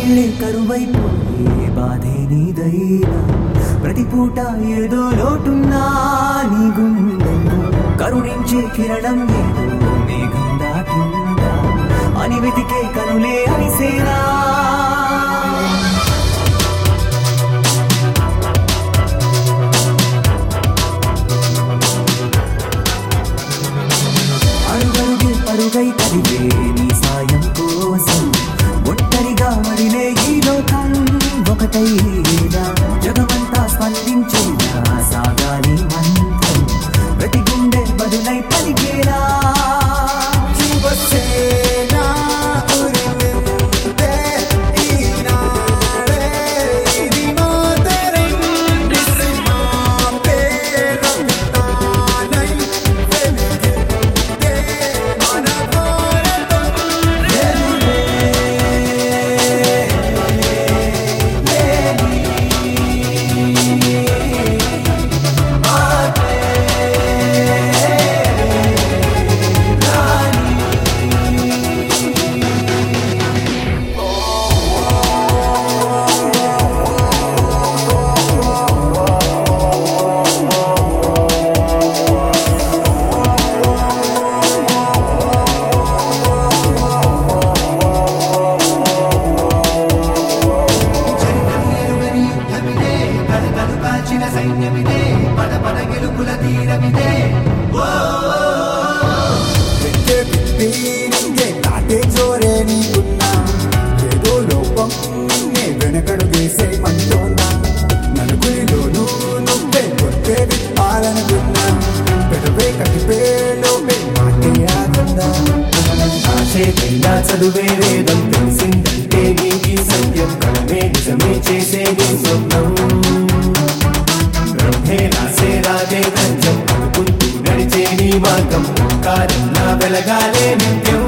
కన్నీళ్ళే కరువైపోయే బాధే నీదైనా ప్రతి పూట ఏదో లోటున్నా నీ గుండెల్లో కరుణించే కిరణం ఏదో మేఘం దాటిందా అని వెతికే కనులే అలిసేనా అడుగడుగే పరుగై కదిలే నీ సాయం కోసం ఒంటరిగా మడిలే ఈ లోకం ఒకటైనా జగమంతా స్పందించేలా సాగాలి మంత్రం ప్రతి గుండె బదులై పలికేలా శివసేనా ఉరిమిందే ఈనాడే ఇది మాతరం విసిమా పేరొకటానై వెలిగిందే మన భారతం వెంటే పిప్పి నింగే నాటే జోరే నీకున్నా ఏదో లోపం నే వెనకడు వేసే మంటోనా నలుగురిలోనూ నువ్వే కొట్టే విప్పాలనుకున్నా పెదవే కడిపే లోపే మాటే ఆగందా ఆశేదైనా చదువే వేదం తెలిసిందంటే నీకి సత్యం కలమే నిజమే చేసే నీ స్వప్నం బ్రహ్మే రాసే రాజే దంచం అనుకుంటూ నడిచే నీ మార్గం కారంలా వెలగాలే నిత్యం